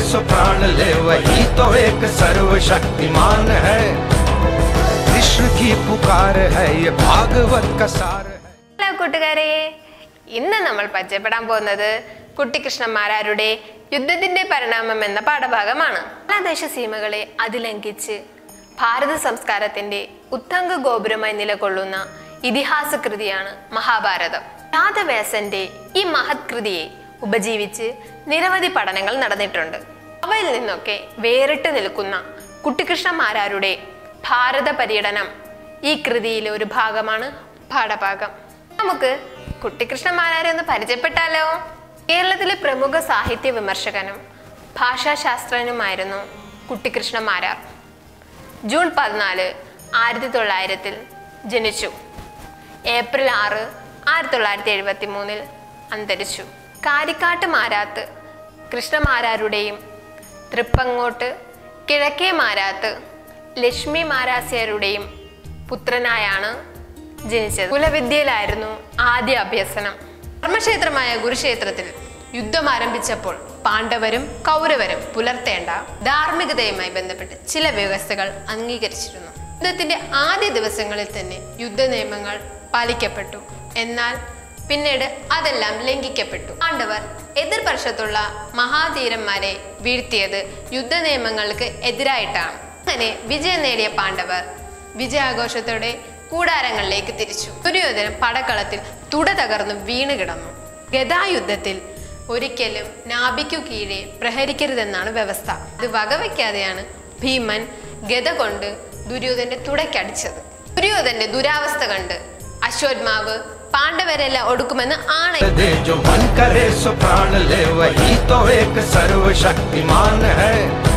सो प्राण ले वही तो एक सर्वशक्तिमान है कृष्ण की पुकार है ये भागवत का सार है ഹലോ കൂട്ടുകാരെ ഇന്ന് നമ്മൾ പരിചയപ്പെടാൻ പോകുന്നത് കുട്ടിക്കൃഷ്ണന്മാരാരുടെ യുദ്ധത്തിന്റെ പരിണാമം എന്ന പാഠഭാഗമാണ് ദേശ സീമകളെ അതിലംഘിച്ച് ഭാരത സംസ്കാരത്തിന്റെ ഉത്തംഗ ഗോപുരമായി നിലകൊള്ളുന്ന ഇതിഹാസ കൃതിയാണ് മഹാഭാരതം രാധവ്യാസന്റെ ഈ മഹത് കൃതിയെ ഉപജീവിച്ച് നിരവധി പഠനങ്ങൾ നടന്നിട്ടുണ്ട് അവയിൽ നിന്നൊക്കെ വേറിട്ട് നിൽക്കുന്ന കുട്ടിക്കൃഷ്ണന്മാരാരുടെ ഭാരത പര്യടനം ഈ കൃതിയിലെ ഒരു ഭാഗമാണ് പാഠഭാഗം നമുക്ക് കുട്ടിക്കൃഷ്ണന്മാരാരെ ഒന്ന് പരിചയപ്പെട്ടാലോ കേരളത്തിലെ പ്രമുഖ സാഹിത്യ വിമർശകനും ഭാഷാശാസ്ത്രജ്ഞനുമായിരുന്നു കുട്ടിക്കൃഷ്ണ മാരാർ ജൂൺ പതിനാല് ആയിരത്തി തൊള്ളായിരത്തിൽ ജനിച്ചു ഏപ്രിൽ ആറ് ആയിരത്തി തൊള്ളായിരത്തി എഴുപത്തി മൂന്നിൽ അന്തരിച്ചു കാരിക്കാട്ട് മാരാത്ത് കൃഷ്ണമാരാരുടെയും തൃപ്പങ്ങോട്ട് കിഴക്കേ മാരാത്ത് ലക്ഷ്മി മാരാസ്യരുടെയും പുത്രനായാണ് ജനിച്ചത് കുലവിദ്യയിലായിരുന്നു ആദ്യ അഭ്യസനം ധർമ്മക്ഷേത്രമായ കുരുക്ഷേത്രത്തിൽ യുദ്ധം ആരംഭിച്ചപ്പോൾ പാണ്ഡവരും കൗരവരും പുലർത്തേണ്ട ധാർമ്മികതയുമായി ബന്ധപ്പെട്ട് ചില വ്യവസ്ഥകൾ അംഗീകരിച്ചിരുന്നു യുദ്ധത്തിന്റെ ആദ്യ ദിവസങ്ങളിൽ തന്നെ യുദ്ധ നിയമങ്ങൾ പാലിക്കപ്പെട്ടു എന്നാൽ പിന്നീട് അതെല്ലാം ലംഘിക്കപ്പെട്ടു പാണ്ഡവർ എതിർപക്ഷത്തുള്ള മഹാധീരന്മാരെ വീഴ്ത്തിയത് യുദ്ധ നിയമങ്ങൾക്ക് എതിരായിട്ടാണ് അങ്ങനെ വിജയം നേടിയ പാണ്ഡവർ വിജയാഘോഷത്തോടെ കൂടാരങ്ങളിലേക്ക് തിരിച്ചു ദുര്യോധനൻ പടക്കളത്തിൽ തുട തകർന്ന് വീണ് കിടന്നു ഗദായുദ്ധത്തിൽ ഒരിക്കലും നാഭിക്കു കീഴെ പ്രഹരിക്കരുതെന്നാണ് വ്യവസ്ഥ ഇത് വകവയ്ക്കാതെയാണ് ഭീമൻ ഗദ കൊണ്ട് ദുര്യോധന്റെ തുടയ്ക്കടിച്ചത് ദുര്യോധന്റെ ദുരാവസ്ഥ കണ്ട് അശ്വത്മാവ് പാണ്ഡവരെല്ലാം ഒടുക്കുമെന്ന് ആണ दे जो मन करे सो प्राण ले वही तो एक सर्वशक्तिमान है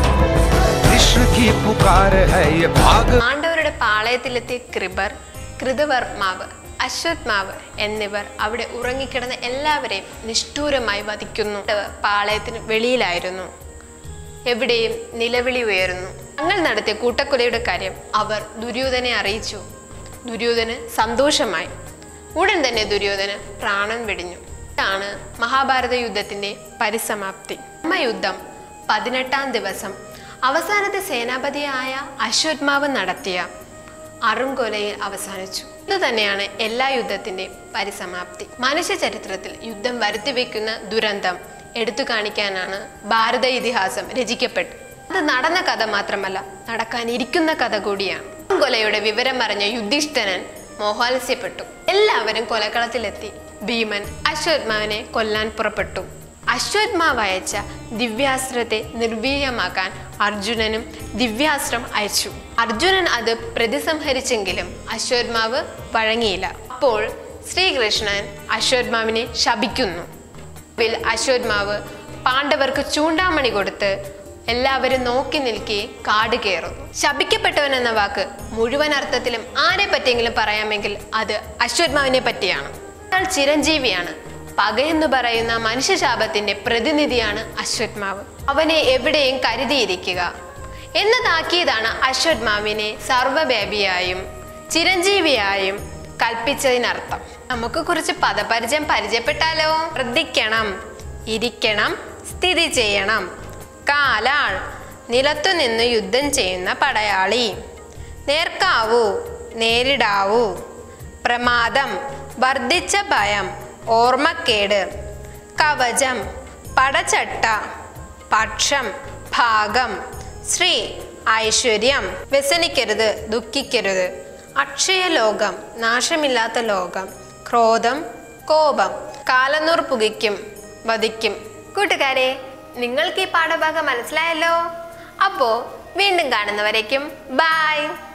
कृष्ण की पुकार है ये भाग പാണ്ഡവരുടെ പാളയത്തിലെത്തിയ കൃപർ കൃതവർമാവ് അശ്വത്മാവ് എന്നിവർ അവിടെ ഉറങ്ങിക്കിടന്ന എല്ലാവരെയും നിഷ്ഠൂരമായി വധിക്കുന്നു പാളയത്തിന് വെളിയിലായിരുന്നു എവിടെയും നിലവിളി ഉയരുന്നു തങ്ങൾ നടത്തിയ കൂട്ടക്കൊലയുടെ കാര്യം അവർ ദുര്യോധനെ അറിയിച്ചു ദുര്യോധന് സന്തോഷമായി ഉടൻ തന്നെ ദുര്യോധന് പ്രാണൻ വെടിഞ്ഞു ഇതാണ് മഹാഭാരത യുദ്ധത്തിന്റെ പരിസമാപ്തി യുദ്ധം പതിനെട്ടാം ദിവസം അവസാനത്തെ സേനാപതിയായ അശ്വത്മാവ് നടത്തിയ അറുംകൊലയിൽ അവസാനിച്ചു ഇത് തന്നെയാണ് എല്ലാ യുദ്ധത്തിന്റെ പരിസമാപ്തി മനുഷ്യ ചരിത്രത്തിൽ യുദ്ധം വരുത്തിവെക്കുന്ന ദുരന്തം എടുത്തു കാണിക്കാനാണ് ഭാരത ഇതിഹാസം രചിക്കപ്പെട്ടു അത് നടന്ന കഥ മാത്രമല്ല നടക്കാനിരിക്കുന്ന കഥ കൂടിയാണ് കൊലയുടെ വിവരം അറിഞ്ഞ യുധിഷ്ഠിരൻ മോഹാലസ്യപ്പെട്ടു എല്ലാവരും കൊലക്കളത്തിലെത്തി ഭീമൻ അശ്വത്മാവിനെ കൊല്ലാൻ പുറപ്പെട്ടു അശ്വത്മാവ് അയച്ച ദിവ്യാസ്ത്രത്തെ നിർവീര്യമാക്കാൻ അർജുനനും ദിവ്യാസ്ത്രം അയച്ചു അർജുനൻ അത് പ്രതിസംഹരിച്ചെങ്കിലും അശ്വത്മാവ് വഴങ്ങിയില്ല അപ്പോൾ ശ്രീകൃഷ്ണൻ അശ്വത്മാവിനെ ശപിക്കുന്നു ിൽ അശ്വത്മാവ് പാണ്ഡവർക്ക് ചൂണ്ടാമണി കൊടുത്ത് എല്ലാവരും നോക്കി നിൽക്കെ കാട് കയറുന്നു ശപിക്കപ്പെട്ടവൻ എന്ന വാക്ക് മുഴുവൻ അർത്ഥത്തിലും ആരെ പറ്റിയെങ്കിലും പറയാമെങ്കിൽ അത് അശ്വത്മാവിനെ പറ്റിയാണ് അയാൾ ചിരഞ്ജീവിയാണ് പകയെന്ന് പറയുന്ന മനുഷ്യശാപത്തിന്റെ പ്രതിനിധിയാണ് അശ്വത്മാവ് അവനെ എവിടെയും കരുതിയിരിക്കുക എന്നതാക്കിയതാണ് അശ്വത്മാവിനെ സർവവ്യാപിയായും ചിരഞ്ജീവിയായും കൽപ്പിച്ചതിനർത്ഥം നമുക്ക് കുറച്ച് പദപരിചയം പരിചയപ്പെട്ടാലോ ശ്രദ്ധിക്കണം ഇരിക്കണം സ്ഥിതി ചെയ്യണം കാലാൾ നിലത്തു നിന്ന് യുദ്ധം ചെയ്യുന്ന പടയാളി നേർക്കാവൂ നേരിടാവൂ പ്രമാദം വർദ്ധിച്ച ഭയം ഓർമ്മക്കേട് കവചം പടച്ചട്ട പക്ഷം ഭാഗം ശ്രീ ഐശ്വര്യം വ്യസനിക്കരുത് ദുഃഖിക്കരുത് അക്ഷയ ലോകം നാശമില്ലാത്ത ലോകം ക്രോധം കോപം കാലനൂർ പുകയ്ക്കും വധിക്കും കൂട്ടുകാരെ നിങ്ങൾക്ക് ഈ പാഠഭാഗം മനസ്സിലായല്ലോ അപ്പോ വീണ്ടും കാണുന്നവരേക്കും ബായ്